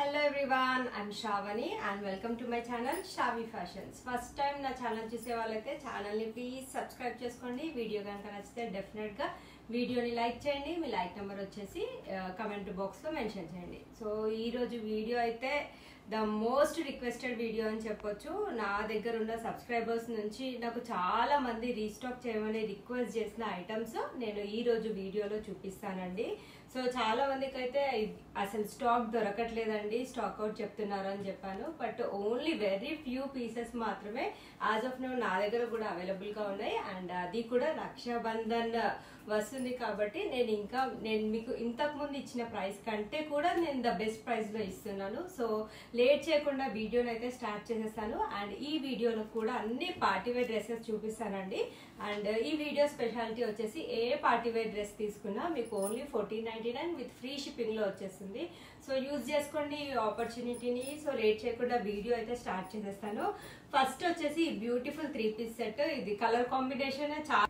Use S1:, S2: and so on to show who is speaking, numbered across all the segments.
S1: hello everyone I'm Shravani and welcome to my channel Shavi fashions first time నా channel చూసే వాళ్ళైతే ఛానల్ని ప్లీజ్ సబ్స్క్రైబ్ చేసుకోండి వీడియో కనుక నచ్చితే డెఫినెట్గా వీడియోని లైక్ చేయండి మీ లైక్ నెంబర్ వచ్చేసి కమెంట్ బాక్స్లో మెన్షన్ చేయండి సో ఈరోజు వీడియో అయితే ద మోస్ట్ రిక్వెస్టెడ్ వీడియో అని చెప్పొచ్చు నా దగ్గర ఉన్న సబ్స్క్రైబర్స్ నుంచి నాకు చాలా మంది రీస్టాక్ చేయమని రిక్వెస్ట్ చేసిన ఐటమ్స్ నేను ఈ రోజు వీడియోలో చూపిస్తానండి సో చాలా మందికి అయితే అసలు స్టాక్ దొరకట్లేదండి స్టాక్ అవుట్ చెప్తున్నారు అని చెప్పాను but only very few pieces మాత్రమే యాజ్ ఆఫ్ నో నా దగ్గర కూడా అవైలబుల్ గా ఉన్నాయి అండ్ అది కూడా రక్షాబంధన్ వస్తుంది కాబట్టి నేను ఇంకా నేను మీకు ఇంతకు ముందు ఇచ్చిన ప్రైస్ కంటే కూడా నేను ద బెస్ట్ ప్రైస్ లో ఇస్తున్నాను సో లేట్ చేయకుండా వీడియోని అయితే స్టార్ట్ చేసేస్తాను అండ్ ఈ వీడియోలో కూడా అన్ని పార్టీ వేర్ డ్రెస్సెస్ చూపిస్తానండి అండ్ ఈ వీడియో స్పెషాలిటీ వచ్చేసి ఏ పార్టీ వేర్ డ్రెస్ తీసుకున్నా మీకు only fourteen ninety nine with free shipping లో వచ్చేస్తుంది సో యూజ్ చేసుకోండి ఈ ఆపర్చునిటీని సో లేట్ చేయకుండా వీడియో అయితే స్టార్ట్ చేసేస్తాను ఫస్ట్ వచ్చేసి ఈ బ్యూటిఫుల్ త్రీ పీస్ సెట్ ఇది కలర్ కాంబినేషన్ చాలా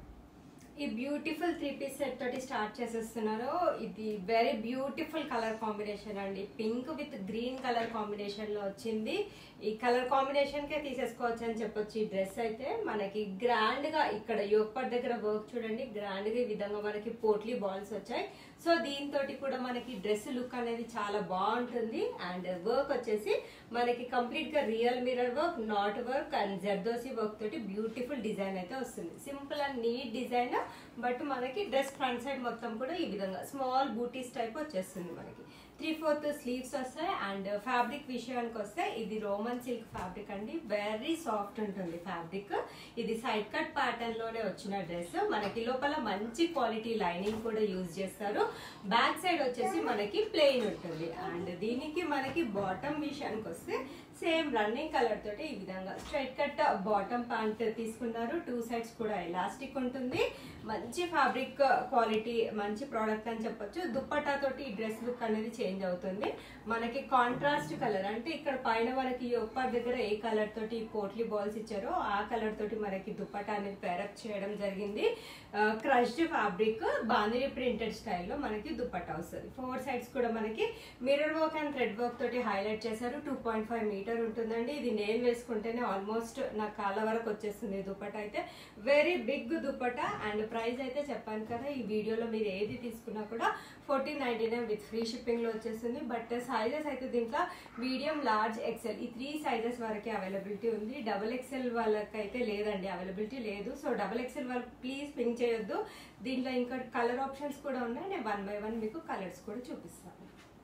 S1: ఈ బ్యూటిఫుల్ త్రీ పీస్ సెట్ తోటి స్టార్ట్ చేసేస్తున్నారు ఇది వెరీ బ్యూటిఫుల్ కలర్ కాంబినేషన్ అండి pink with green colour combination లో వచ్చింది ఈ కలర్ కాంబినేషన్ కే తీసేసుకోవచ్చు అని చెప్పొచ్చు ఈ డ్రెస్ అయితే మనకి గ్రాండ్ గా ఇక్కడ యోగపట్ దగ్గర వర్క్ చూడండి గ్రాండ్ గా ఈ విధంగా మనకి పోట్లీ బాల్స్ వచ్చాయి సో దీంతో కూడా మనకి డ్రెస్ లుక్ అనేది చాలా బాగుంటుంది అండ్ వర్క్ వచ్చేసి మనకి కంప్లీట్ గా real mirror work knot work and zardozi work తోటి బ్యూటిఫుల్ డిజైన్ అయితే వస్తుంది simple and neat design but మనకి డ్రెస్ ఫ్రంట్ సైడ్ మొత్తం కూడా ఈ విధంగా స్మాల్ బూటీస్ టైప్ వచ్చేస్తుంది మనకి త్రీ ఫోర్త్ స్లీవ్స్ వస్తాయి అండ్ ఫ్యాబ్రిక్ విషయానికి వస్తే ఇది రోమన్ సిల్క్ ఫ్యాబ్రిక్ అండి వెరీ సాఫ్ట్ ఉంటుంది ఫ్యాబ్రిక్ ఇది సైడ్ కట్ ప్యాటర్న్ లోనే వచ్చిన డ్రెస్ మనకి లోపల మంచి క్వాలిటీ లైనింగ్ కూడా యూజ్ చేస్తారు బ్యాక్ సైడ్ వచ్చేసి మనకి ప్లెయిన్ ఉంటుంది అండ్ దీనికి మనకి బాటమ్ విషయానికి వస్తే సేమ్ రన్నింగ్ కలర్ తోటి ఈ విధంగా స్ట్రైట్ కట్ బాటమ్ ప్యాంట్ తీసుకున్నారు టూ సైడ్స్ కూడా ఎలాస్టిక్ ఉంటుంది మంచి ఫ్యాబ్రిక్ క్వాలిటీ మంచి ప్రోడక్ట్ అని చెప్పొచ్చు దుప్పట్టా తోటి ఈ డ్రెస్ లుక్ అనేది చేంజ్ అవుతుంది మనకి కాంట్రాస్ట్ కలర్ అంటే ఇక్కడ పైన మనకి ఒప్పర్ దగ్గర ఏ కలర్ తోటి పోట్లీ బాల్స్ ఇచ్చారో ఆ కలర్ తోటి మనకి దుప్పట్టా అనేది పేరప్ చేయడం జరిగింది క్రష్డ్ ఫ్యాబ్రిక్ బాందిని ప్రింటెడ్ స్టైల్లో మనకి దుప్పట్టా వస్తుంది ఫోర్ సైడ్స్ కూడా మనకి mirror work and thread work తోటి హైలైట్ చేశారు టూ పాయింట్ ఫైవ్ మీటర్ ఉంటుందండి ఇది నేను వేసుకుంటేనే ఆల్మోస్ట్ నా కాళ్ళ వరకు వచ్చేస్తుంది దుప్పట అయితే very big dupatta and price అయితే చెప్పాను కదా ఈ వీడియోలో మీరు ఏది తీసుకున్నా కూడా fourteen ninety nine with free shipping లో వచ్చేస్తుంది బట్ సైజెస్ అయితే దీంట్లో మీడియం లార్జ్ ఎక్సెల్ ఈ త్రీ సైజెస్ వరకే అవైలబిలిటీ ఉంది డబుల్ ఎక్సెల్ వాళ్ళకైతే లేదండి అవైలబిలిటీ లేదు సో డబుల్ ఎక్సెల్ వాళ్ళు ప్లీజ్ పింక్ చేయొద్దు దీంట్లో ఇంకా కలర్ ఆప్షన్స్ కూడా ఉన్నాయి నేను వన్ బై వన్ మీకు కలర్స్ కూడా చూపిస్తాను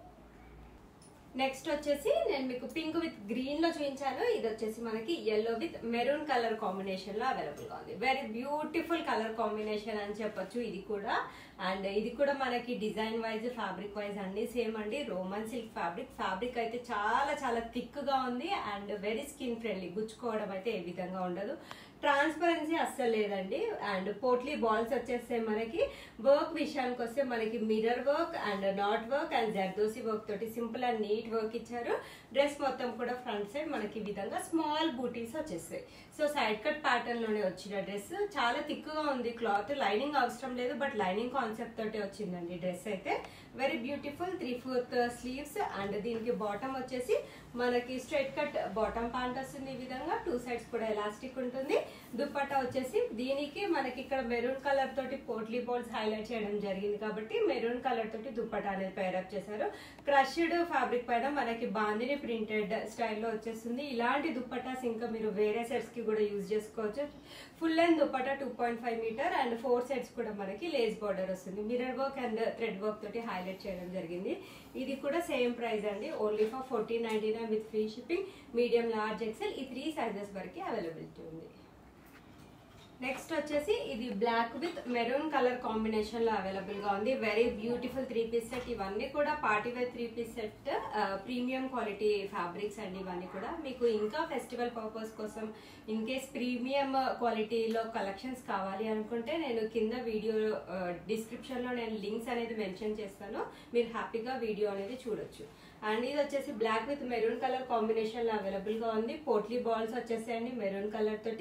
S1: నెక్స్ట్ వచ్చేసి నేను మీకు పింక్ విత్ గ్రీన్ లో చూపించాను ఇది వచ్చేసి మనకి yellow with maroon colour combination లో అవైలబుల్ గా ఉంది వెరీ బ్యూటిఫుల్ కలర్ కాంబినేషన్ అని చెప్పొచ్చు ఇది కూడా అండ్ ఇది కూడా మనకి డిజైన్ వైజ్ ఫ్యాబ్రిక్ వైజ్ అండి సేమ్ అండి రోమన్ సిల్క్ ఫ్యాబ్రిక్ ఫ్యాబ్రిక్ అయితే చాలా చాలా థిక్ గా ఉంది అండ్ వెరీ స్కిన్ ఫ్రెండ్లీ గుచ్చుకోవడం అయితే ఏ విధంగా ఉండదు ట్రాన్స్పరెన్సీ అస్సలు లేదండి అండ్ పోట్లీ బాల్స్ వచ్చేస్తే మనకి వర్క్ విషయానికి వస్తే మనకి mirror work and knot work and zardozi work తోటి సింపుల్ అండ్ నీట్ వర్క్ ఇచ్చారు డ్రెస్ మొత్తం కూడా ఫ్రంట్ సైడ్ మనకి ఈ విధంగా స్మాల్ బూటీస్ వచ్చేస్తాయి సో సైడ్ కట్ ప్యాటర్న్ లోనే వచ్చిన డ్రెస్ చాలా థిక్గా ఉంది క్లాత్ లైనింగ్ అవసరం లేదు బట్ లైనింగ్ కాన్సెప్ట్ తోటి వచ్చిందండి డ్రెస్ అయితే very beautiful three fourth sleeves and దీనికి బాటమ్ వచ్చేసి మనకి స్ట్రైట్ కట్ బాటమ్ ప్యాంట్ వస్తుంది ఈ విధంగా టూ సైడ్స్ కూడా ఎలాస్టిక్ ఉంటుంది దుప్పట్టా వచ్చేసి దీనికి మనకి ఇక్కడ మెరూన్ కలర్ తోటి పోట్లీ బాల్స్ హైలైట్ చేయడం జరిగింది కాబట్టి మెరూన్ కలర్ తోటి దుప్పట్టా అనేది పేరప్ చేశారు క్రష్డ్ ఫ్యాబ్రిక్ పైన మనకి బాందిని ప్రింటెడ్ స్టైల్లో వచ్చేస్తుంది ఇలాంటి దుప్పటాస్ ఇంకా మీరు వేరే సెట్స్ కి కూడా యూజ్ చేసుకోవచ్చు full length dupatta two point five metre and four sets కూడా మనకి లేస్ బార్డర్ వస్తుంది mirror work and thread work తోటి హైలైట్ చేయడం జరిగింది ఇది కూడా సేమ్ ప్రైస్ అండి only for fourteen ninety nine with free shipping medium large XL ఈ త్రీ సైజెస్ వరకు అవైలబిలిటీ ఉంది నెక్స్ట్ వచ్చేసి ఇది black with maroon colour combination లో అవైలబుల్ గా ఉంది very beautiful three piece set ఇవన్నీ కూడా party wear three piece set premium quality fabrics అండి ఇవన్నీ కూడా మీకు ఇంకా ఫెస్టివల్ పర్పస్ కోసం ఇన్ కేస్ ప్రీమియం క్వాలిటీలో కలెక్షన్స్ కావాలి అనుకుంటే నేను కింద వీడియో డిస్క్రిప్షన్ లో నేను లింక్స్ అనేది మెన్షన్ చేస్తాను మీరు హ్యాపీగా వీడియో అనేది చూడొచ్చు అండ్ ఇది వచ్చేసి black with maroon colour combination లో అవైలబుల్ గా ఉంది పోట్లీ బాల్స్ వచ్చేసాయండి మెరూన్ కలర్ తోటి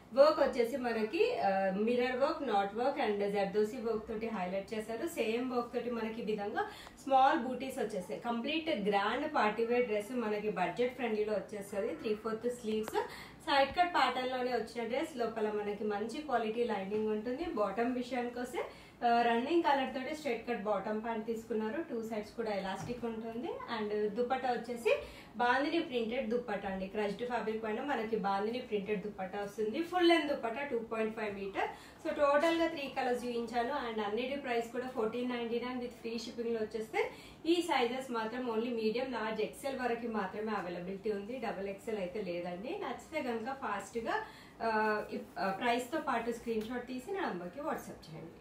S1: వర్క్ వచ్చేసి మనకి mirror work knot work and zardozi work తోటి హైలైట్ చేశారు సేమ్ వర్క్ తోటి మనకి ఈ విధంగా స్మాల్ బూటీస్ వచ్చేస్తాయి complete grand party wear dress మనకి బడ్జెట్ ఫ్రెండ్లీలో వచ్చేస్తుంది three fourth sleeves side cut pattern లోనే వచ్చిన డ్రెస్ లోపల మనకి మంచి క్వాలిటీ లైనింగ్ ఉంటుంది బాటమ్ విషయానికి వస్తే రన్నింగ్ కలర్ తోటి స్ట్రైట్ కట్ బాటమ్ ప్యాంట్ తీసుకున్నారు టూ సైడ్స్ కూడా ఎలాస్టిక్ ఉంటుంది అండ్ దుపట్టా వచ్చేసి బాందిని ప్రింటెడ్ దుప్పట్టా అండి క్రష్డ్ ఫ్యాబ్రిక్ పైన మనకి బాందిని ప్రింటెడ్ దుప్పట్టా వస్తుంది full length dupatta two point five metre so total గా త్రీ కలర్స్ చూపించాను అండ్ అన్నిటి ప్రైస్ కూడా fourteen ninety nine with free shipping లో వచ్చేస్తే ఈ సైజెస్ మాత్రం ఓన్లీ మీడియం లార్జ్ ఎక్సెల్ వరకు మాత్రమే అవైలబిలిటీ ఉంది డబుల్ ఎక్సెల్ అయితే లేదండి నచ్చితే కనుక ఫాస్ట్ గా ప్రైస్ తో పాటు స్క్రీన్ షాట్ తీసి నా నంబర్కి వాట్సాప్ చేయండి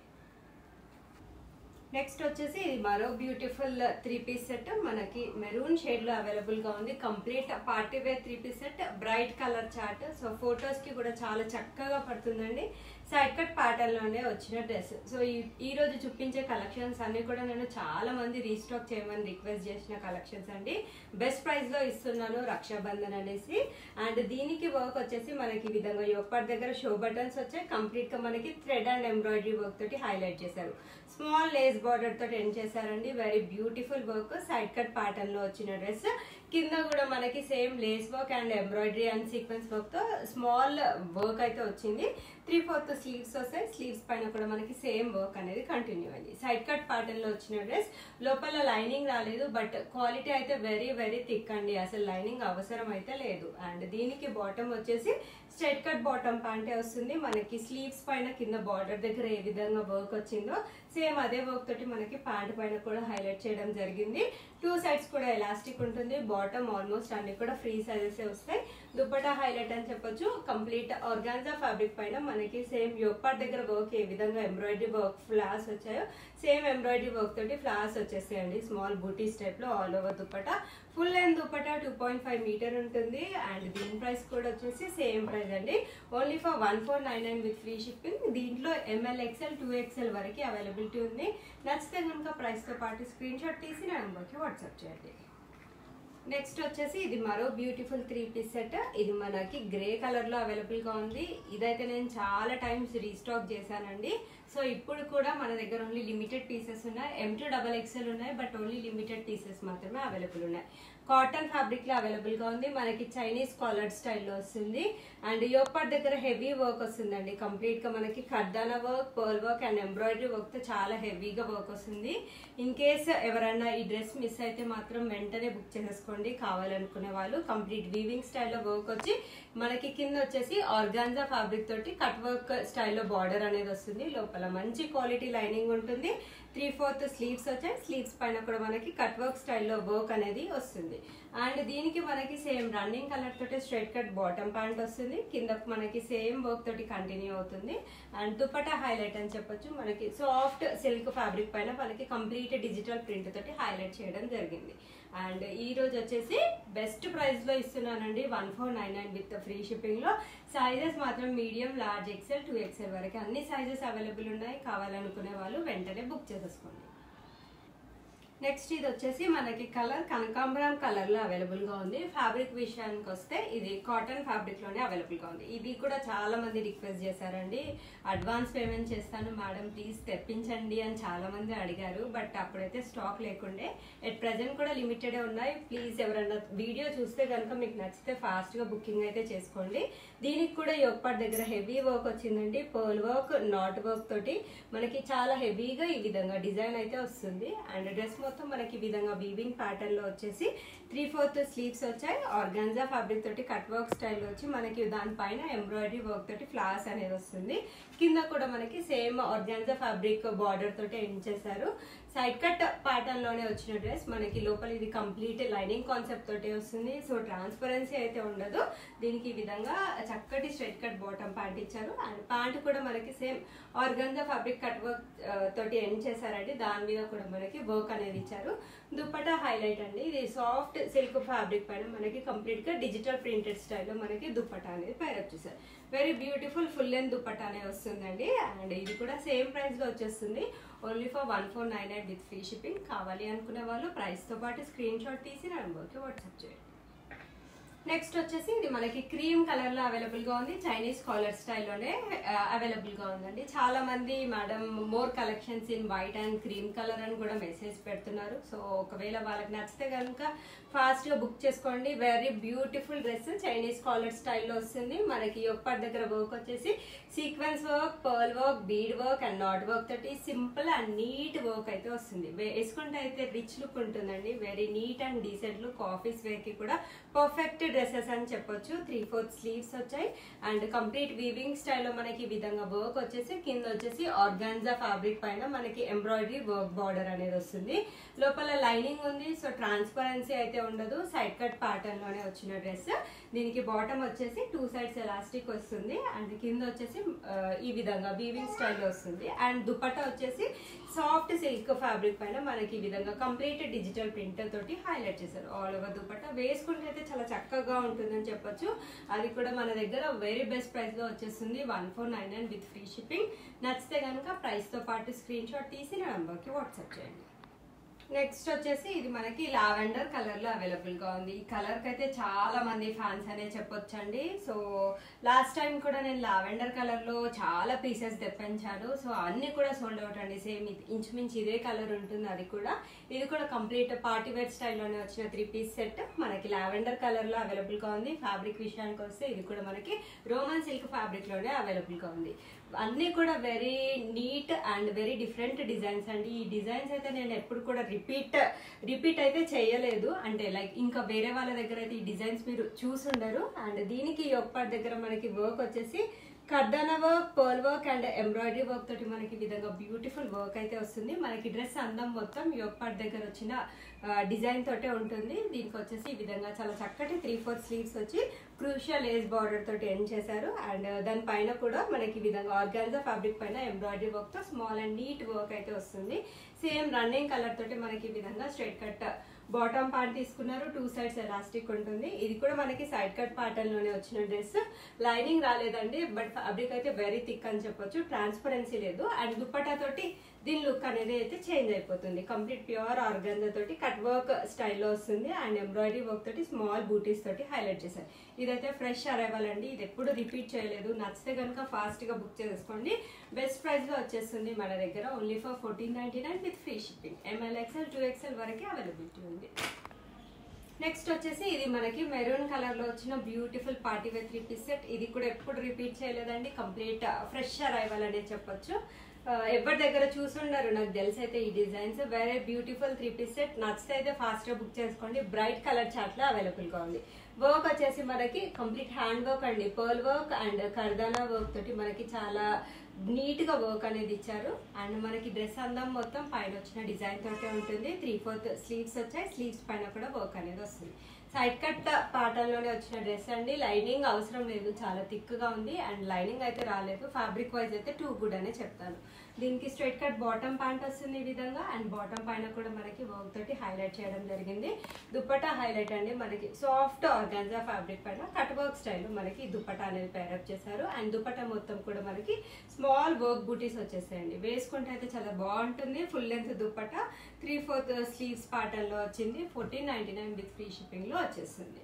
S1: నెక్స్ట్ వచ్చేసి ఇది మరో బ్యూటిఫుల్ త్రీ పీస్ సెట్ మనకి మెరూన్ షేడ్ లో అవైలబుల్ గా ఉంది complete party wear three piece set bright colour chart so photos కి కూడా చాలా చక్కగా పడుతుందండి సైడ్ కట్ ప్యాటర్న్ లోనే వచ్చిన డ్రెస్ సో ఈ ఈ రోజు చూపించే కలెక్షన్స్ అన్ని కూడా నేను చాలా మంది రీస్టాక్ చేయమని రిక్వెస్ట్ చేసిన కలెక్షన్స్ అండి బెస్ట్ ప్రైస్ లో ఇస్తున్నాను రక్షాబంధన్ అనేసి అండ్ దీనికి వర్క్ వచ్చేసి మనకి ఈ విధంగా యోపాట్ దగ్గర షో బటన్స్ వచ్చాయి కంప్లీట్ గా మనకి థ్రెడ్ అండ్ ఎంబ్రాయిడరీ వర్క్ తోటి హైలైట్ చేశారు స్మాల్ లేస్ బార్డర్ తోటి ఎండ్ చేశారండి very beautiful work side cut pattern లో వచ్చిన డ్రెస్ కింద కూడా మనకి same lace work and embroidery and sequence work తో స్మాల్ వర్క్ అయితే వచ్చింది త్రీ ఫోర్త్ స్లీవ్స్ వస్తాయి స్లీవ్స్ పైన కూడా మనకి సేమ్ వర్క్ అనేది కంటిన్యూ అయింది సైడ్ కట్ ప్యాటర్న్ లో వచ్చిన డ్రెస్ లోపల లైనింగ్ రాలేదు బట్ క్వాలిటీ అయితే వెరీ వెరీ థిక్ అండి అసలు లైనింగ్ అవసరం అయితే లేదు అండ్ దీనికి బాటమ్ వచ్చేసి స్ట్రైట్ కట్ బాటమ్ ప్యాంటే వస్తుంది మనకి స్లీవ్స్ పైన కింద బార్డర్ దగ్గర ఏ విధంగా వర్క్ వచ్చిందో సేమ్ అదే వర్క్ తోటి మనకి ప్యాంట్ పైన కూడా హైలైట్ చేయడం జరిగింది టూ సైడ్స్ కూడా ఎలాస్టిక్ ఉంటుంది బాటమ్ ఆల్మోస్ట్ అన్ని కూడా ఫ్రీ సైజెస్ వస్తాయి దుపట్టా హైలైట్ అని చెప్పొచ్చు కంప్లీట్ ఆర్గాన్జా ఫ్యాబ్రిక్ పైన మనకి సేమ్ యోపాట్ దగ్గర వర్క్ ఏ విధంగా ఎంబ్రాయిడరీ వర్క్ ఫ్లాస్ వచ్చాయో సేమ్ ఎంబ్రాయిడరీ వర్క్ తోటి ఫ్లాస్ వచ్చేసాయండి స్మాల్ బూటీస్ టైప్ లో all over dupatta full length dupatta two point five metre ఉంటుంది అండ్ దీని ప్రైస్ కూడా వచ్చేసి సేమ్ ప్రైస్ అండి only for one four nine nine with free shipping దీంట్లో ఎంఎల్ ఎక్స్ఎల్ టూ ఎక్స్ఎల్ వరకు అవైలబిలిటీ ఉంది నచ్చితే కనుక ప్రైస్తో పాటు స్క్రీన్ షాట్ తీసి నా నెంబర్కి వాట్సాప్ చేయండి నెక్స్ట్ వచ్చేసి ఇది మరో బ్యూటిఫుల్ త్రీ పీస్ సెట్ ఇది మనకి గ్రే కలర్ లో అవైలబుల్ గా ఉంది ఇదైతే నేను చాలా టైమ్స్ రీస్టాక్ చేశానండి సో ఇప్పుడు కూడా మన దగ్గర ఓన్లీ లిమిటెడ్ పీసెస్ ఉన్నాయి ఎం టూ డబల్ ఎక్స్ఎల్ ఉన్నాయి బట్ ఓన్లీ లిమిటెడ్ పీసెస్ మాత్రమే అవైలబుల్ ఉన్నాయి కాటన్ ఫ్యాబ్రిక్ లో అవైలబుల్ గా ఉంది మనకి చైనీస్ కాలర్ స్టైల్లో వస్తుంది అండ్ యోపాట్ దగ్గర హెవీ వర్క్ వస్తుందండి కంప్లీట్ గా మనకి kardana work pearl work and embroidery work తో చాలా హెవీగా వర్క్ వస్తుంది ఇన్ కేస్ ఎవరైనా ఈ డ్రెస్ మిస్ అయితే మాత్రం వెంటనే బుక్ చేసేసుకోండి కావాలనుకునే వాళ్ళు కంప్లీట్ వీవింగ్ స్టైల్లో వర్క్ వచ్చి మనకి కింద వచ్చేసి ఆర్గాన్జా ఫ్యాబ్రిక్ తోటి కట్ వర్క్ స్టైల్లో బార్డర్ అనేది వస్తుంది లోపల మంచి క్వాలిటీ లైనింగ్ ఉంటుంది త్రీ ఫోర్త్ స్లీవ్స్ వచ్చాయి స్లీవ్స్ పైన కూడా మనకి కట్ వర్క్ స్టైల్లో వర్క్ అనేది వస్తుంది అండ్ దీనికి మనకి సేమ్ రన్నింగ్ కలర్ తోటి స్ట్రైట్ కట్ బాటమ్ ప్యాంట్ వస్తుంది కింద మనకి సేమ్ వర్క్ తోటి కంటిన్యూ అవుతుంది అండ్ దుపట్టా హైలైట్ అని చెప్పొచ్చు మనకి సాఫ్ట్ సిల్క్ ఫ్యాబ్రిక్ పైన మనకి కంప్లీట్ డిజిటల్ ప్రింట్ తోటి హైలైట్ చేయడం జరిగింది అండ్ ఈ రోజు వచ్చేసి బెస్ట్ ప్రైస్ లో ఇస్తున్నానండి one four nine nine with free shipping లో సైజెస్ మాత్రం medium large XL two XL వరకు అన్ని సైజెస్ అవైలబుల్ ఉన్నాయి కావాలనుకునే వాళ్ళు వెంటనే బుక్ చేసేసుకోండి నెక్స్ట్ ఇది వచ్చేసి మనకి కలర్ కనకాంబరం కలర్ లో అవైలబుల్ గా ఉంది ఫ్యాబ్రిక్ విషయానికి వస్తే ఇది కాటన్ ఫ్యాబ్రిక్ లోనే అవైలబుల్ గా ఉంది ఇది కూడా చాలా మంది రిక్వెస్ట్ చేశారండి అడ్వాన్స్ పేమెంట్ చేస్తాను మేడం ప్లీజ్ తెప్పించండి అని చాలా మంది అడిగారు బట్ అప్పుడైతే స్టాక్ లేకుండే ఎట్ ప్రెసెంట్ కూడా లిమిటెడ్ ఉన్నాయి ప్లీజ్ ఎవరన్నా వీడియో చూస్తే కనుక మీకు నచ్చితే ఫాస్ట్ గా బుకింగ్ అయితే చేసుకోండి దీనికి కూడా యొక్కపాటి దగ్గర హెవీ వర్క్ వచ్చిందండి పర్ల్ వర్క్ నాట్ వర్క్ తోటి మనకి చాలా హెవీగా ఈ విధంగా డిజైన్ అయితే వస్తుంది అండ్ డ్రెస్ మొత్తం మనకి ఈ విధంగా వీవింగ్ ప్యాటర్న్ లో వచ్చేసి త్రీ ఫోర్త్ స్లీవ్స్ వచ్చాయి ఆర్గాన్జా ఫ్యాబ్రిక్ తోటి కట్ వర్క్ స్టైల్ వచ్చి మనకి దానిపైన ఎంబ్రాయిడరీ వర్క్ తోటి ఫ్లాస్ అనేది వస్తుంది కింద కూడా మనకి సేమ్ ఆర్గాన్జా ఫ్యాబ్రిక్ బార్డర్ తోటి ఎండ్ చేశారు సైడ్ కట్ ప్యాటర్న్ లోనే వచ్చిన డ్రెస్ మనకి లోపల ఇది కంప్లీట్ లైనింగ్ కాన్సెప్ట్ తోటి వస్తుంది సో ట్రాన్స్పరెన్సీ అయితే ఉండదు దీనికి ఈ విధంగా చక్కటి స్ట్రైట్ కట్ బాటమ్ ప్యాంట్ ఇచ్చారు అండ్ ప్యాంట్ కూడా మనకి same organza fabric cut work తోటి ఎండ్ చేశారండి దాని మీద కూడా మనకి వర్క్ అనేది ఇచ్చారు దుప్పటా హైలైట్ అండి ఇది సాఫ్ట్ సిల్క్ ఫ్యాబ్రిక్ పైన మనకి కంప్లీట్ గా డిజిటల్ ప్రింటెడ్ స్టైల్లో మనకి దుప్పటా అనేది పేరప్ చేశారు very beautiful full length dupatta అనేది వస్తుందండి అండ్ ఇది కూడా సేమ్ ప్రైస్ లో వచ్చేస్తుంది only for one four nine eight with free shipping కావాలి అనుకునే వాళ్ళు ప్రైస్ తో పాటు స్క్రీన్ షాట్ తీసి నా నెంబర్కి వాట్సాప్ చేయండి నెక్స్ట్ వచ్చేసి ఇది మనకి క్రీమ్ కలర్ లో అవైలబుల్ గా ఉంది చైనీస్ కాలర్ స్టైల్లోనే అవైలబుల్ గా ఉందండి చాలా మంది madam more collections in white and cream colour అని కూడా మెసేజ్ పెడుతున్నారు సో ఒకవేళ వాళ్ళకి నచ్చితే కనుక ఫాస్ట్ గా బుక్ చేసుకోండి very beautiful dress Chinese collar స్టైల్లో వస్తుంది మనకి ఒప్పటి దగ్గర వర్క్ వచ్చేసి sequence work pearl work bead work and knot work తోటి సింపుల్ అండ్ నీట్ వర్క్ అయితే వస్తుంది వేసుకుంటే అయితే రిచ్ లుక్ ఉంటుందండి very neat and decent look office wear కి కూడా పర్ఫెక్ట్ డ్రెస్సెస్ అని చెప్పొచ్చు త్రీ ఫోర్త్ స్లీవ్స్ వచ్చాయి అండ్ కంప్లీట్ వీవింగ్ స్టైల్లో మనకి ఈ విధంగా వర్క్ వచ్చేసి కింద వచ్చేసి ఆర్గాన్జా ఫ్యాబ్రిక్ పైన మనకి ఎంబ్రాయిడరీ వర్క్ బార్డర్ అనేది వస్తుంది లోపల లైనింగ్ ఉంది సో ట్రాన్స్పరెన్సీ అయితే ఉండదు సైడ్ కట్ ప్యాటర్న్ లోనే వచ్చిన డ్రెస్ దీనికి బాటమ్ వచ్చేసి టూ సైడ్స్ ఎలాస్టిక్ వస్తుంది అండ్ కింద వచ్చేసి ఆ, ఈ విధంగా వీవింగ్ స్టైల్లో వస్తుంది అండ్ దుపట్టా వచ్చేసి సాఫ్ట్ సిల్క్ ఫ్యాబ్రిక్ పైన మనకి ఈ విధంగా కంప్లీట్ డిజిటల్ ప్రింట్ తోటి హైలైట్ చేశారు ఆల్ ఓవర్ దుపట్టా వేసుకుంటే అయితే చాలా చక్కగా ఉంటుందని చెప్పొచ్చు అది కూడా మన దగ్గర వెరీ బెస్ట్ ప్రైస్ లో వచ్చేస్తుంది one four nine nine with free shipping నచ్చితే కనుక ప్రైస్ తో పాటు స్క్రీన్ షాట్ తీసి నా నంబర్కి వాట్సాప్ చేయండి నెక్స్ట్ వచ్చేసి ఇది మనకి లావెండర్ కలర్ లో అవైలబుల్ గా ఉంది ఈ కలర్ కి అయితే చాలా మంది ఫ్యాన్స్ అనే చెప్పొచ్చండి సో లాస్ట్ టైం కూడా నేను లావెండర్ కలర్ లో చాలా పీసెస్ తెప్పించాను సో అన్ని కూడా సోల్డ్ అవుట్ అండి సేమ్ ఇంచుమించు ఇదే కలర్ ఉంటుంది అది కూడా ఇది కూడా కంప్లీట్ పార్టీ వేర్ స్టైల్లోనే వచ్చిన త్రీ పీస్ సెట్ మనకి లావెండర్ కలర్ లో అవైలబుల్ గా ఉంది ఫ్యాబ్రిక్ విషయానికి వస్తే ఇది కూడా మనకి రోమన్ సిల్క్ ఫ్యాబ్రిక్ లోనే అవైలబుల్ గా ఉంది అన్ని కూడా very neat and very different designs అండి ఈ డిజైన్స్ అయితే నేను ఎప్పుడు కూడా రిపీట్ రిపీట్ అయితే చేయలేదు అంటే లైక్ ఇంకా వేరే వాళ్ళ దగ్గర అయితే ఈ డిజైన్స్ మీరు చూసుండరు అండ్ దీనికి ఒక్కటి దగ్గర మనకి వర్క్ వచ్చేసి kardana work pearl work and embroidery work తోటి మనకి ఈ విధంగా బ్యూటిఫుల్ వర్క్ అయితే వస్తుంది మనకి డ్రెస్ అందం మొత్తం ఈ ఒక్కటి దగ్గర వచ్చిన డిజైన్ తోటే ఉంటుంది దీనికి వచ్చేసి ఈ విధంగా చాలా చక్కటి త్రీ ఫోర్ స్లీవ్స్ వచ్చి క్రూషియల్ ఏజ్ బార్డర్ తోటి ఎండ్ చేశారు అండ్ దాని పైన కూడా మనకి ఈ విధంగా ఆర్గాన్జా ఫ్యాబ్రిక్ పైన ఎంబ్రాయిడరీ వర్క్ తో స్మాల్ అండ్ నీట్ వర్క్ అయితే వస్తుంది సేమ్ రన్నింగ్ కలర్ తోటి మనకి ఈ విధంగా స్ట్రైట్ కట్ బాటమ్ పార్ట్ తీసుకున్నారు టూ సైడ్స్ ఎలాస్టిక్ ఉంటుంది ఇది కూడా మనకి సైడ్ కట్ ప్యాటర్న్ లోనే వచ్చిన డ్రెస్ లైనింగ్ రాలేదండి బట్ ఫ్యాబ్రిక్ అయితే వెరీ థిక్ అని చెప్పొచ్చు ట్రాన్స్పరెన్సీ లేదు అండ్ దుప్పటా తోటి దీని లుక్ అనేది అయితే చేంజ్ అయిపోతుంది కంప్లీట్ ప్యూర్ ఆర్గంజా తోటి కట్ వర్క్ స్టైల్లో వస్తుంది అండ్ ఎంబ్రాయిడరీ వర్క్ తోటి స్మాల్ బూటీస్ తోటి హైలైట్ చేశారు ఇదైతే ఫ్రెష్ అరైవల్ అండి ఇది ఎప్పుడు రిపీట్ చేయలేదు నచ్చితే కనుక ఫాస్ట్ గా బుక్ చేసుకోండి బెస్ట్ ప్రైస్ లో వచ్చేస్తుంది మన దగ్గర only for fourteen ninety nine with free shipping M L XL two XL వరకే అవైలబిలిటీ ఉంది నెక్స్ట్ వచ్చేసి ఇది మనకి మెరూన్ కలర్ లో వచ్చిన beautiful party wear three piece set ఇది కూడా ఎప్పుడు రిపీట్ చేయలేదండి కంప్లీట్ ఫ్రెష్ అరైవల్ అనే చెప్పొచ్చు ఆ, ఎవరి దగ్గర చూసుండరు నాకు తెలిసి అయితే ఈ designs very beautiful three piece set నచ్చితే అయితే ఫాస్ట్ గా బుక్ చేసుకోండి బ్రైట్ కలర్ చాట్ లో అవైలబుల్ గా ఉంది వర్క్ వచ్చేసి మనకి కంప్లీట్ హ్యాండ్ వర్క్ అండి pearl work and kardana work తోటి మనకి చాలా నీట్ గా వర్క్ అనేది ఇచ్చారు అండ్ మనకి డ్రెస్ అందం మొత్తం పైన వచ్చిన డిజైన్ తోటే ఉంటుంది త్రీ ఫోర్త్ స్లీవ్స్ వచ్చాయి స్లీవ్స్ పైన కూడా వర్క్ అనేది వస్తుంది సైడ్ కట్ పాటర్న్ లోనే వచ్చిన డ్రెస్ అండి లైనింగ్ అవసరం లేదు చాలా థిక్ గా ఉంది అండ్ లైనింగ్ అయితే రాలేదు ఫ్యాబ్రిక్ వైజ్ అయితే టూ గుడ్ అనే చెప్తాను దీనికి స్ట్రైట్ కట్ బాటమ్ ప్యాంట్ వస్తుంది ఈ విధంగా అండ్ బాటమ్ పైన కూడా మనకి వర్క్ తోటి హైలైట్ చేయడం జరిగింది దుప్పటా హైలైట్ అండి మనకి సాఫ్ట్ ఆర్గాన్జా ఫ్యాబ్రిక్ పైన కట్ వర్క్ స్టైల్ మనకి ఈ దుప్పటా అనేది పేరప్ చేశారు అండ్ దుప్పటా మొత్తం కూడా మనకి స్మాల్ వర్క్ బూటీస్ వచ్చేసాయండి వేసుకుంటే అయితే చాలా బాగుంటుంది full length dupatta three fourth sleeves pattern లో వచ్చింది fourteen ninety nine with free shipping లో వచ్చేస్తుంది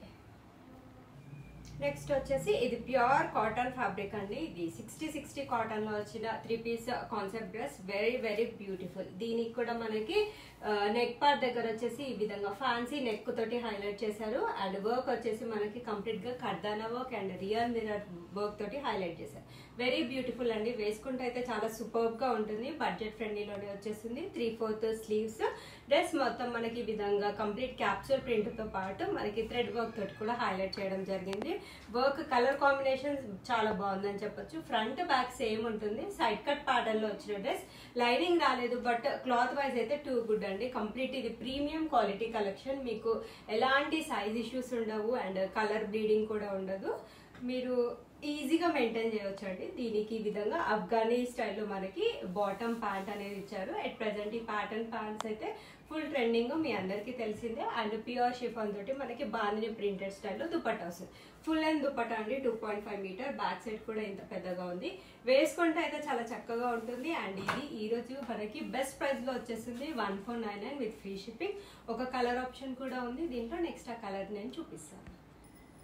S1: నెక్స్ట్ వచ్చేసి ఇది ప్యూర్ కాటన్ ఫ్యాబ్రిక్ అండి ఇది సిక్స్టీ సిక్స్టీ కాటన్ లో వచ్చిన three piece concept dress very very beautiful దీనికి కూడా మనకి నెక్ పార్ట్ దగ్గర వచ్చేసి ఈ విధంగా ఫ్యాన్సీ నెక్ తోటి హైలైట్ చేశారు అండ్ వర్క్ వచ్చేసి మనకి కంప్లీట్ గా kardana work and real mirror work తోటి హైలైట్ చేశారు వెరీ బ్యూటిఫుల్ అండి వేసుకుంటే అయితే చాలా సూపర్ గా ఉంటుంది బడ్జెట్ ఫ్రెండ్లీలోనే వచ్చేసింది త్రీ ఫోర్త్ స్లీవ్స్ డ్రెస్ మొత్తం మనకి ఈ విధంగా కంప్లీట్ క్యాప్సూల్ ప్రింట్ తో పాటు మనకి థ్రెడ్ వర్క్ తోటి కూడా హైలైట్ చేయడం జరిగింది వర్క్ కలర్ కాంబినేషన్ చాలా బాగుందని చెప్పొచ్చు ఫ్రంట్ బ్యాక్ సేమ్ ఉంటుంది సైడ్ కట్ ప్యాటర్న్ లో వచ్చిన డ్రెస్ లైనింగ్ రాలేదు బట్ క్లాత్ వైజ్ అయితే టూ గుడ్ అండి కంప్లీట్ ఇది ప్రీమియం క్వాలిటీ కలెక్షన్ మీకు ఎలాంటి సైజ్ ఇష్యూస్ ఉండవు అండ్ కలర్ బ్లీడింగ్ కూడా ఉండదు మీరు ఈజీగా మెయింటైన్ చేయొచ్చు అండి దీనికి ఈ విధంగా అఫ్ఘానీ స్టైల్లో మనకి బాటమ్ ప్యాంట్ అనేది ఇచ్చారు అట్ ప్రెసెంట్ ఈ ప్యాటర్న్ ప్యాంట్స్ అయితే ఫుల్ ట్రెండింగ్ మీ అందరికీ తెలిసిందే అండ్ ప్యూర్ షిఫాన్ తోటి మనకి బాందిని ప్రింటెడ్ స్టైల్లో దుపట్టా వస్తుంది ఫుల్ అండ్ దుపట్టా అండి two point five metre back side కూడా ఇంత పెద్దగా ఉంది వేసుకుంటే అయితే చాలా చక్కగా ఉంటుంది అండ్ ఇది ఈ రోజు మనకి బెస్ట్ ప్రైస్ లో వచ్చేసింది one four nine nine with free shipping ఒక కలర్ ఆప్షన్ కూడా ఉంది దీంట్లో నెక్స్ట్ ఆ కలర్ నేను చూపిస్తాను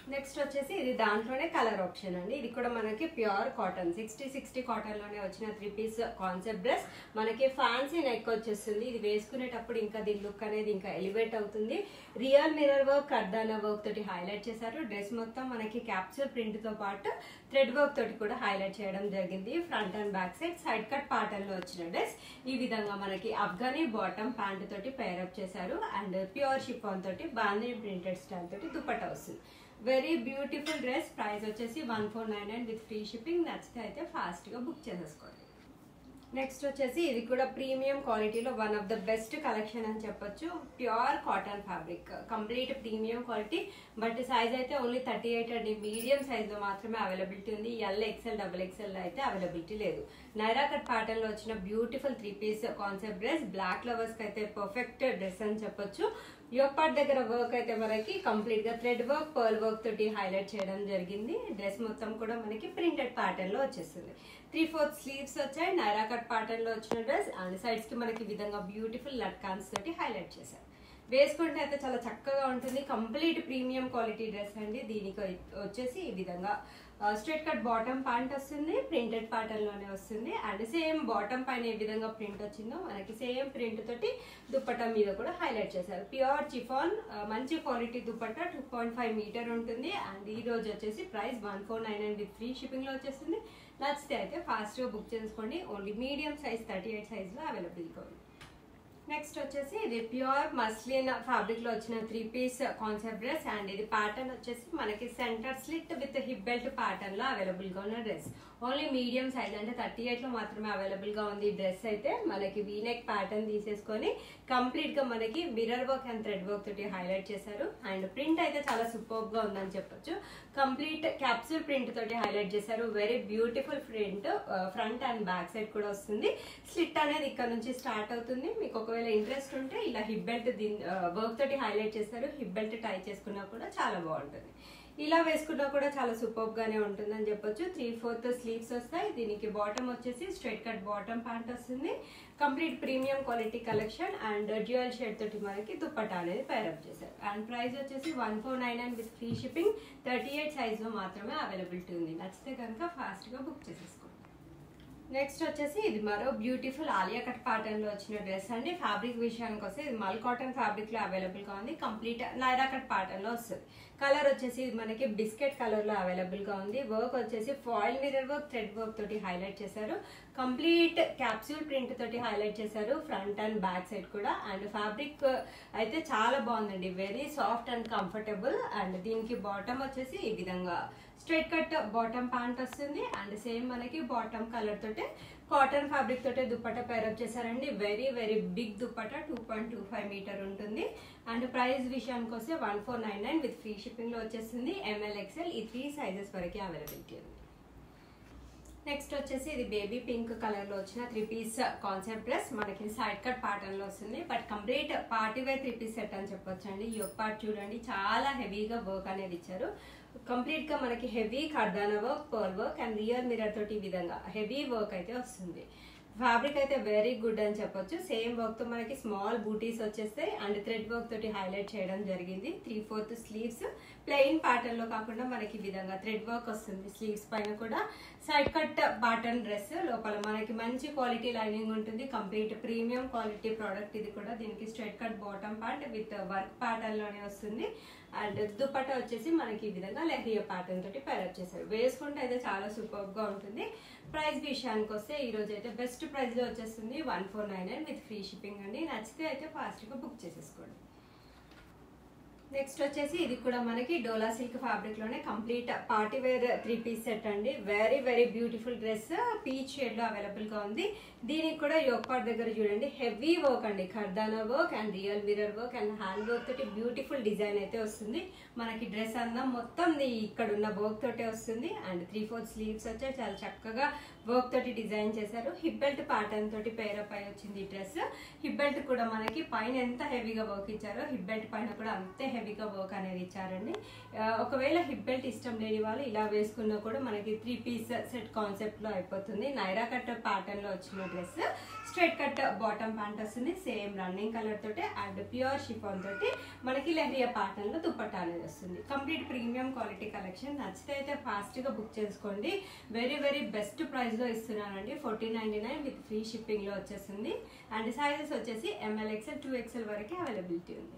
S1: నెక్స్ట్ వచ్చేసి ఇది దాంట్లోనే కలర్ ఆప్షన్ అండి ఇది కూడా మనకి pure cotton sixty sixty cotton లోనే వచ్చిన త్రీ పీస్ కాన్సెప్ట్ డ్రెస్ మనకి ఫ్యాన్సీ నెక్ వచ్చేస్తుంది ఇది వేసుకునేటప్పుడు ఇంకా దీని లుక్ అనేది ఇంకా ఎలివేట్ అవుతుంది real mirror work kardana work తోటి హైలైట్ చేశారు డ్రెస్ మొత్తం మనకి క్యాప్సూల్ ప్రింట్ తో పాటు థ్రెడ్ వర్క్ తోటి కూడా హైలైట్ చేయడం జరిగింది front and back side side cut pattern లో వచ్చిన డ్రెస్ ఈ విధంగా మనకి అఫ్ఘనీ బాటమ్ ప్యాంట్ తోటి పేరప్ చేశారు అండ్ ప్యూర్ షిఫాన్ తోటి బాందీ ప్రింటెడ్ స్టైల్ తోటి దుపట్టా వస్తుంది వెరీ బ్యూటిఫుల్ డ్రెస్ ప్రైస్ వచ్చేసి one four nine nine with free shipping నచ్చితే అయితే ఫాస్ట్గా బుక్ చేసేసుకోండి నెక్స్ట్ వచ్చేసి ఇది కూడా ప్రీమియం క్వాలిటీలో one of the best collection అని చెప్పొచ్చు pure cotton fabric complete premium quality but size అయితే ఓన్లీ థర్టీ ఎయిట్ అండి మీడియం సైజ్లో మాత్రమే అవైలబిలిటీ ఉంది ఎల్ ఎక్సెల్ డబుల్ ఎక్సెల్ అయితే అవైలబిలిటీ లేదు నైరా కట్ ప్యాటర్న్ లో వచ్చిన beautiful three piece concept dress black lovers కి అయితే పర్ఫెక్ట్ డ్రెస్ అని చెప్పొచ్చు యోపాట్ దగ్గర వర్క్ అయితే మనకి కంప్లీట్ గా థ్రెడ్ వర్క్ పర్ల్ వర్క్ తోటి హైలైట్ చేయడం జరిగింది డ్రెస్ మొత్తం కూడా మనకి ప్రింటెడ్ ప్యాటర్న్ లో వచ్చేస్తుంది త్రీ ఫోర్త్ స్లీవ్స్ వచ్చాయి నైరా కట్ ప్యాటర్న్ లో వచ్చిన డ్రెస్ అండ్ సైడ్స్ కి మనకి ఈ విధంగా బ్యూటిఫుల్ లట్కాన్స్ తోటి హైలైట్ చేశారు వేసుకుంటే అయితే చాలా చక్కగా ఉంటుంది కంప్లీట్ ప్రీమియం క్వాలిటీ డ్రెస్ అండి దీనికి వచ్చేసి ఈ విధంగా స్ట్రైట్ కట్ బాటమ్ ప్యాంట్ వస్తుంది ప్రింటెడ్ ప్యాటర్న్ లోనే వస్తుంది అండ్ సేమ్ బాటమ్ పైన ఏ విధంగా ప్రింట్ వచ్చిందో మనకి సేమ్ ప్రింట్ తోటి దుప్పట్టా మీద కూడా హైలైట్ చేశారు ప్యూర్ చిఫాన్ మంచి quality dupatta two point five metre ఉంటుంది అండ్ ఈ రోజు వచ్చేసి price one four nine and with free shipping లో వచ్చేస్తుంది నచ్చితే అయితే ఫాస్ట్ గా బుక్ చేసుకోండి only medium size thirty eight size లో అవైలబుల్గా ఉంది నెక్స్ట్ వచ్చేసి ఇది ప్యూర్ మస్లిన్ ఫ్యాబ్రిక్ లో వచ్చిన three piece concept dress and ఇది ప్యాటర్న్ వచ్చేసి మనకి centre slit with hip belt pattern లో అవైలబుల్ గా ఉన్న డ్రెస్ ఓన్లీ మీడియం సైజ్ అంటే థర్టీ ఎయిట్ లో మాత్రమే అవైలబుల్ గా ఉంది ఈ డ్రెస్ అయితే మనకి వీనెక్ ప్యాటర్న్ తీసేసుకొని కంప్లీట్ గా మనకి mirror work and thread work తోటి హైలైట్ చేశారు అండ్ ప్రింట్ అయితే చాలా సూపర్ గా ఉందని చెప్పొచ్చు కంప్లీట్ క్యాప్సూల్ ప్రింట్ తోటి హైలైట్ చేశారు very beautiful print front and back side కూడా వస్తుంది స్లిట్ అనేది ఇక్కడ నుంచి స్టార్ట్ అవుతుంది మీకు ఒకవేళ ఇంట్రెస్ట్ ఉంటే ఇలా హిప్ బెల్ట్ దీని వర్క్ తోటి హైలైట్ చేస్తారు హిప్ బెల్ట్ టై చేసుకున్నా కూడా చాలా బాగుంటుంది ఇలా వేసుకున్నా కూడా చాలా సూపర్ గానే ఉంటుందని చెప్పొచ్చు త్రీ ఫోర్త్ స్లీవ్స్ వస్తాయి దీనికి బాటమ్ వచ్చేసి స్ట్రైట్ కట్ బాటమ్ ప్యాంట్ వస్తుంది complete premium quality collection and dual shade తోటి మనకి దుప్పటా అనేది పేరప్ చేశారు అండ్ ప్రైస్ వచ్చేసి one four nine nine with free shipping thirty eight size లో మాత్రమే అవైలబిలిటీ ఉంది నచ్చితే కనుక ఫాస్ట్ గా బుక్ చేసేసుకోండి నెక్స్ట్ వచ్చేసి ఇది మరో బ్యూటిఫుల్ ఆలియా కట్ ప్యాటర్న్ లో వచ్చిన డ్రెస్ అండి ఫ్యాబ్రిక్ విషయానికి వస్తే ఇది మల్ కాటన్ ఫ్యాబ్రిక్ లో అవైలబుల్ గా ఉంది కంప్లీట్ నైరా కట్ ప్యాటర్న్ లో వస్తుంది కలర్ వచ్చేసి ఇది మనకి బిస్కెట్ కలర్ లో అవైలబుల్ గా ఉంది వర్క్ వచ్చేసి foil mirror work thread work తోటి హైలైట్ చేశారు కంప్లీట్ క్యాప్సూల్ ప్రింట్ తోటి హైలైట్ చేశారు ఫ్రంట్ అండ్ బ్యాక్ సైడ్ కూడా అండ్ ఫ్యాబ్రిక్ అయితే చాలా బాగుందండి very soft and comfortable and దీనికి బాటమ్ వచ్చేసి ఈ విధంగా స్ట్రైట్ కట్ బాటమ్ ప్యాంట్ వస్తుంది అండ్ సేమ్ మనకి బాటమ్ కలర్ తోటే కాటన్ ఫ్యాబ్రిక్ తోటే దుప్పట్టా పేరప్ చేశారండి very very big dupatta two point two five metre ఉంటుంది అండ్ ప్రైస్ విషయానికి వస్తే one four nine nine with free shipping లో వచ్చేస్తుంది ఎంఎల్ ఎక్స్ఎల్ ఈ త్రీ సైజెస్ వరకు అవైలబిలిటీ ఉంది నెక్స్ట్ వచ్చేసి ఇది బేబీ పింక్ కలర్ లో వచ్చిన త్రీ పీస్ కాన్సెప్ట్ డ్రెస్ మనకి సైడ్ కట్ ప్యాటర్న్ లో వస్తుంది but complete party wear three piece set అని చెప్పొచ్చు అండి ఈ యొక్క పార్ట్ చూడండి చాలా హెవీగా వర్క్ అనేది ఇచ్చారు కంప్లీట్ గా మనకి heavy kardana work pearl work and real mirror తోటి ఈ విధంగా హెవీ వర్క్ అయితే వస్తుంది ఫ్యాబ్రిక్ అయితే వెరీ గుడ్ అని చెప్పొచ్చు సేమ్ వర్క్ తో మనకి స్మాల్ బూటీస్ వచ్చేస్తాయి అండ్ థ్రెడ్ వర్క్ తోటి హైలైట్ చేయడం జరిగింది three fourth sleeves plain pattern లో కాకుండా మనకి ఈ విధంగా థ్రెడ్ వర్క్ వస్తుంది స్లీవ్స్ పైన కూడా సైడ్ కట్ బాటన్ డ్రెస్ లోపల మనకి మంచి క్వాలిటీ లైనింగ్ ఉంటుంది కంప్లీట్ ప్రీమియం క్వాలిటీ ప్రోడక్ట్ ఇది కూడా దీనికి straight cut bottom part with work pattern లోనే వస్తుంది అండ్ దుపట్టా వచ్చేసి మనకి ఈ విధంగా లెహరియా ప్యాటర్న్ తోటి పేరప్ చేశారు వేసుకుంటే అయితే చాలా సూపర్ గా ఉంటుంది ప్రైస్ విషయానికి వస్తే ఈ రోజు అయితే బెస్ట్ ప్రైస్ లో వచ్చేస్తుంది one four nine nine with free shipping అండి నచ్చితే అయితే ఫాస్ట్ గా బుక్ చేసేసుకోండి నెక్స్ట్ వచ్చేసి ఇది కూడా మనకి డోలా సిల్క్ ఫ్యాబ్రిక్ లోనే complete party wear three piece set అండి very very beautiful dress peach shade లో అవైలబుల్ గా ఉంది దీనికి కూడా యోగపాట్ దగ్గర చూడండి హెవీ వర్క్ అండి ఖర్దానా work and real mirror work and hand work తోటి బ్యూటిఫుల్ డిజైన్ అయితే వస్తుంది మనకి డ్రెస్ అంతా మొత్తం ఇక్కడ ఉన్న వర్క్ తోటే వస్తుంది అండ్ త్రీ ఫోర్ స్లీవ్స్ వచ్చాయి చాలా చక్కగా వర్క్ తోటి డిజైన్ చేశారు హిప్ బెల్ట్ ప్యాటర్న్ తోటి పేరప్ అయి వచ్చింది ఈ డ్రెస్ హిప్ బెల్ట్ కూడా మనకి పైన ఎంత హెవీగా వర్క్ ఇచ్చారో హిప్ బెల్ట్ పైన కూడా అంతే హెవీగా వర్క్ అనేది ఇచ్చారండి ఆ, ఒకవేళ హిప్ బెల్ట్ ఇష్టం లేని వాళ్ళు ఇలా వేసుకున్నా కూడా మనకి త్రీ పీస్ సెట్ కాన్సెప్ట్ లో అయిపోతుంది నైరా కట్ ప్యాటర్న్ లో వచ్చిన dress straight cut bottom pant వస్తుంది సేమ్ రన్నింగ్ కలర్ తోటి అండ్ ప్యూర్ షిఫాన్ తోటి మనకి లెహరియా ప్యాటర్న్ లో దుపట్టా అనేది వస్తుంది కంప్లీట్ ప్రీమియం క్వాలిటీ కలెక్షన్ నచ్చితే అయితే ఫాస్ట్ గా బుక్ చేసుకోండి వెరీ వెరీ బెస్ట్ ప్రైస్ లో ఇస్తున్నానండి fourteen ninety nine with free shipping లో వచ్చేసింది అండ్ సైజెస్ వచ్చేసి ఎంఎల్ ఎక్స్ఎల్ టూ ఎక్స్ఎల్ వరకు అవైలబిలిటీ ఉంది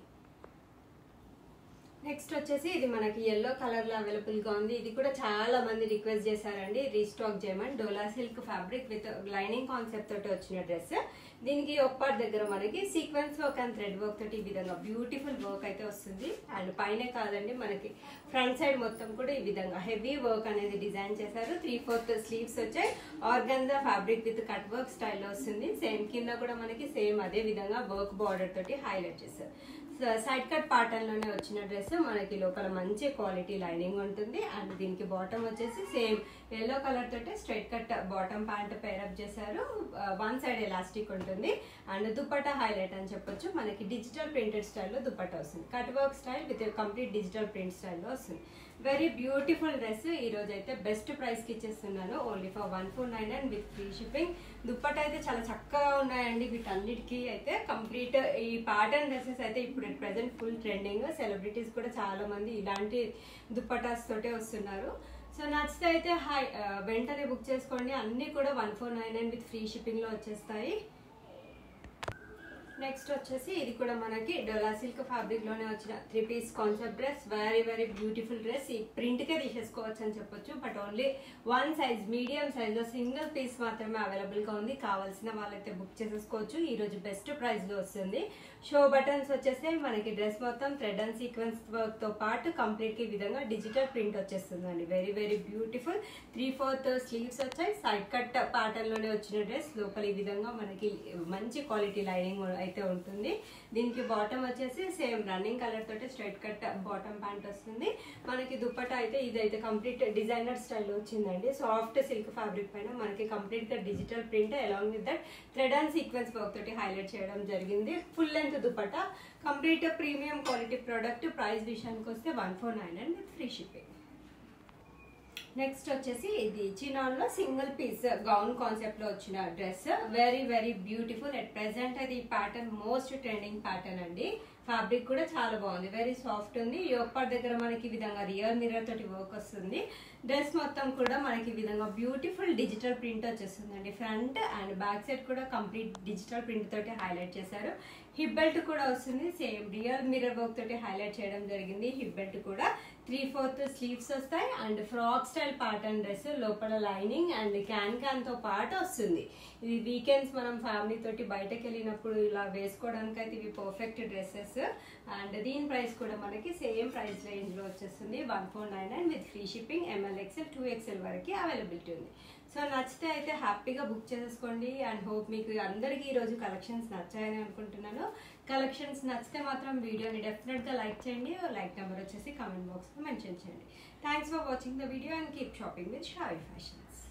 S1: నెక్స్ట్ వచ్చేసి ఇది మనకి ఎల్లో కలర్ లో అవైలబుల్ గా ఉంది ఇది కూడా చాలా మంది రిక్వెస్ట్ చేశారండి రీస్టాక్ చేయమని dola silk fabric with lining concept తోటి వచ్చిన డ్రెస్ దీనికి ఒక్కటి దగ్గర మనకి sequence work and thread work తోటి ఈ విధంగా బ్యూటిఫుల్ వర్క్ అయితే వస్తుంది అండ్ పైనే కాదండి మనకి ఫ్రంట్ సైడ్ మొత్తం కూడా ఈ విధంగా హెవీ వర్క్ అనేది డిజైన్ చేశారు త్రీ ఫోర్త్ స్లీవ్స్ వచ్చాయి organza fabric with cut work స్టైల్లో వస్తుంది సేమ్ కింద కూడా మనకి సేమ్ అదే విధంగా వర్క్ బార్డర్ తోటి హైలైట్ చేశారు సైడ్ కట్ పాటర్న్ లోనే వచ్చిన డ్రెస్ మనకి లోపల మంచి క్వాలిటీ లైనింగ్ ఉంటుంది అండ్ దీనికి బాటమ్ వచ్చేసి సేమ్ ఎల్లో కలర్ తోటి straight cut bottom pant pair up చేశారు వన్ సైడ్ ఎలాస్టిక్ ఉంటుంది అండ్ దుపట్టా హైలైట్ అని చెప్పొచ్చు మనకి డిజిటల్ ప్రింటెడ్ స్టైల్లో దుపట్టా వస్తుంది cut work style with complete digital print స్టైల్లో వస్తుంది వెరీ బ్యూటిఫుల్ డ్రెస్ ఈ రోజు అయితే బెస్ట్ ప్రైస్ కి ఇచ్చేస్తున్నాను only for one four nine and with free shipping dupatta అయితే చాలా చక్కగా ఉన్నాయండి వీటన్నిటికీ అయితే కంప్లీట్ ఈ ప్యాటర్న్ డ్రెస్సెస్ అయితే ఇప్పుడు ప్రెసెంట్ ఫుల్ ట్రెండింగ్ సెలబ్రిటీస్ కూడా చాలా మంది ఇలాంటి దుప్పటాస్ తోటే వస్తున్నారు సో నచ్చితే అయితే హై ఆ, వెంటనే బుక్ చేసుకోండి అన్నీ కూడా one four nine nine with free షిప్పింగ్లో వచ్చేస్తాయి నెక్స్ట్ వచ్చేసి ఇది కూడా మనకి డోలా సిల్క్ ఫ్యాబ్రిక్ లోనే వచ్చిన three piece concept dress very very beautiful dress ఈ ప్రింట్ కే తీసేసుకోవచ్చు అని చెప్పొచ్చు but only one size medium size లో సింగిల్ పీస్ మాత్రమే అవైలబుల్ గా ఉంది కావాల్సిన వాళ్ళైతే బుక్ చేసేసుకోవచ్చు ఈ రోజు బెస్ట్ ప్రైస్ లో వస్తుంది షో బటన్స్ వచ్చేసి మనకి డ్రెస్ మొత్తం థ్రెడ్ అండ్ సీక్వెన్స్ వర్క్ తో పాటు కంప్లీట్ గా ఈ విధంగా డిజిటల్ ప్రింట్ వచ్చేస్తుందండి very very beautiful three fourth sleeves వచ్చాయి సైడ్ కట్ ప్యాటర్న్ లోనే వచ్చిన డ్రెస్ లోపల ఈ విధంగా మనకి మంచి క్వాలిటీ లైనింగ్ అయితే ఉంటుంది దీనికి బాటమ్ వచ్చేసి సేమ్ రన్నింగ్ కలర్ తోటి స్ట్రైట్ కట్ బాటమ్ ప్యాంట్ వస్తుంది మనకి దుప్పటా అయితే ఇదైతే కంప్లీట్ డిజైనర్ స్టైల్ వచ్చిందండి సాఫ్ట్ సిల్క్ ఫ్యాబ్రిక్ పైన మనకి కంప్లీట్ గా digital print along with that thread and sequence work తోటి హైలైట్ చేయడం జరిగింది full length dupatta complete premium quality product price విషయానికి వస్తే one four nine and with free shipping next వచ్చేసి ఇది చినాన్ లో సింగిల్ పీస్ గౌన్ కాన్సెప్ట్ లో వచ్చిన dress very very beautiful at present అది ప్యాటర్న్ మోస్ట్ ట్రెండింగ్ ప్యాటర్న్ అండి ఫ్యాబ్రిక్ కూడా చాలా బాగుంది వెరీ సాఫ్ట్ ఉంది యోపాట్ దగ్గర మనకి ఈ విధంగా రియల్ మిర్రర్ తోటి వర్క్ వస్తుంది డ్రెస్ మొత్తం కూడా మనకి ఈ విధంగా బ్యూటిఫుల్ డిజిటల్ ప్రింట్ వచ్చేస్తుందండి ఫ్రంట్ అండ్ బ్యాక్ సైడ్ కూడా కంప్లీట్ డిజిటల్ ప్రింట్ తోటి హైలైట్ చేశారు హిప్ బెల్ట్ కూడా వస్తుంది సేమ్ రియల్ మిర్రర్ వర్క్ తోటి హైలైట్ చేయడం జరిగింది హిప్ బెల్ట్ కూడా త్రీ ఫోర్త్ స్లీవ్స్ వస్తాయి and frock style pattern dress లోపల లైనింగ్ అండ్ క్యాన్ క్యాన్ తో పాటు వస్తుంది ఇది వీకెండ్స్ మనం ఫ్యామిలీ తోటి బయటకు వెళ్ళినప్పుడు ఇలా వేసుకోవడానికి అయితే ఇవి పర్ఫెక్ట్ డ్రెస్సెస్ అండ్ దీని ప్రైస్ కూడా మనకి సేమ్ ప్రైస్ రేంజ్ లో వచ్చేస్తుంది one four nine nine with free shipping M L XL two XL వరకు అవైలబిలిటీ ఉంది సో నచ్చితే అయితే హ్యాపీగా బుక్ చేసేసుకోండి అండ్ హోప్ మీకు అందరికీ ఈరోజు కలెక్షన్స్ నచ్చాయని అనుకుంటున్నాను కలెక్షన్స్ నచ్చితే మాత్రం వీడియోని డెఫినెట్గా లైక్ చేయండి లైక్ నెంబర్ వచ్చేసి కామెంట్ బాక్స్లో మెన్షన్ చేయండి thanks for watching the video and keep shopping with Shavi fashions